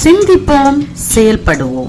சிந்திப்போம் செயல்படுவோம்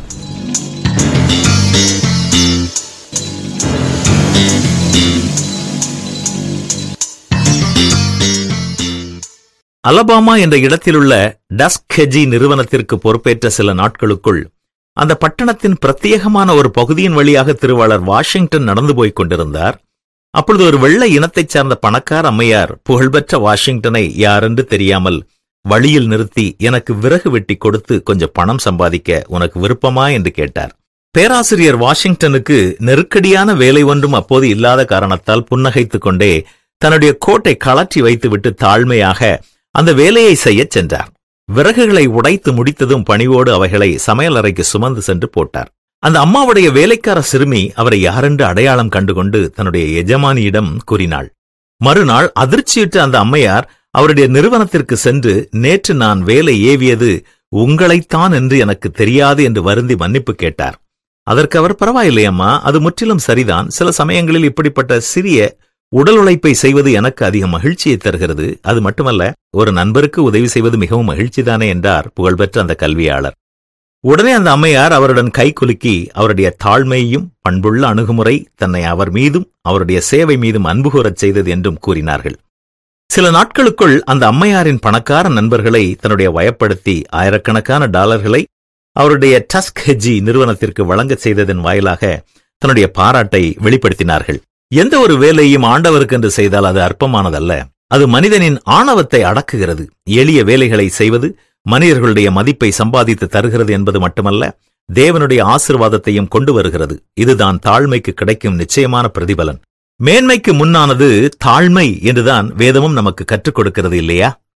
அலபாமா என்ற இடத்திலுள்ள டஸ்கெஜி நிறுவனத்திற்கு பொறுப்பேற்ற சில நாட்களுக்குள் அந்த பட்டணத்தின் பிரத்யேகமான ஒரு பகுதியின் வழியாக திருவாளர் வாஷிங்டன் நடந்து போய்க் கொண்டிருந்தார் அப்பொழுது ஒரு வெள்ளை இனத்தைச் சார்ந்த பணக்கார அம்மையார் புகழ்பெற்ற வாஷிங்டனை யாரென்று தெரியாமல் வழியில் நிறுத்தி எனக்கு விறகு வெட்டி கொடுத்து கொஞ்சம் பணம் சம்பாதிக்க உனக்கு விருப்பமா என்று கேட்டார் பேராசிரியர் வாஷிங்டனுக்கு நெருக்கடியான வேலை ஒன்றும் அப்போது இல்லாத காரணத்தால் புன்னகைத்துக் கொண்டே தன்னுடைய கோட்டை கழற்றி வைத்துவிட்டு தாழ்மையாக அந்த வேலையை செய்யச் சென்றார் விறகுகளை உடைத்து முடித்ததும் பணிவோடு அவைகளை சமையலறைக்கு சுமந்து சென்று போட்டார் அந்த அம்மாவுடைய வேலைக்கார சிறுமி அவரை யாரென்று அடையாளம் கண்டுகொண்டு தன்னுடைய எஜமானியிடம் கூறினாள் மறுநாள் அதிர்ச்சியிட்டு அந்த அம்மையார் அவருடைய நிறுவனத்திற்கு சென்று நேற்று நான் வேலை ஏவியது உங்களைத்தான் என்று எனக்கு தெரியாது என்று வருந்தி மன்னிப்பு கேட்டார் அதற்கு அவர் பரவாயில்லை அம்மா அது முற்றிலும் சரிதான் சில சமயங்களில் இப்படிப்பட்ட சிறிய உடல் உழைப்பை செய்வது எனக்கு அதிக மகிழ்ச்சியை தருகிறது அது மட்டுமல்ல ஒரு நண்பருக்கு உதவி செய்வது மிகவும் மகிழ்ச்சிதானே என்றார் புகழ்பெற்ற அந்த கல்வியாளர் உடனே அந்த அம்மையார் அவருடன் கை குலுக்கி அவருடைய தாழ்மையையும் பண்புள்ள அணுகுமுறை தன்னை அவர் மீதும் அவருடைய சேவை மீதும் அன்பு கூறச் செய்தது என்றும் கூறினார்கள் சில நாட்களுக்குள் அந்த அம்மையாரின் பணக்கார நண்பர்களை தன்னுடைய வயப்படுத்தி ஆயிரக்கணக்கான டாலர்களை அவருடைய டஸ்க் ஹெஜி நிறுவனத்திற்கு வழங்கச் செய்ததன் வாயிலாக தன்னுடைய பாராட்டை வெளிப்படுத்தினார்கள் எந்த ஒரு வேலையும் ஆண்டவருக்கென்று செய்தால் அது அற்பமானதல்ல அது மனிதனின் ஆணவத்தை அடக்குகிறது எளிய வேலைகளை செய்வது மனிதர்களுடைய மதிப்பை சம்பாதித்து தருகிறது என்பது மட்டுமல்ல தேவனுடைய ஆசிர்வாதத்தையும் கொண்டு வருகிறது இதுதான் தாழ்மைக்கு கிடைக்கும் நிச்சயமான பிரதிபலன் மேன்மைக்கு முன்னானது தாழ்மை என்றுதான் வேதமும் நமக்கு கற்றுக் கொடுக்கிறது இல்லையா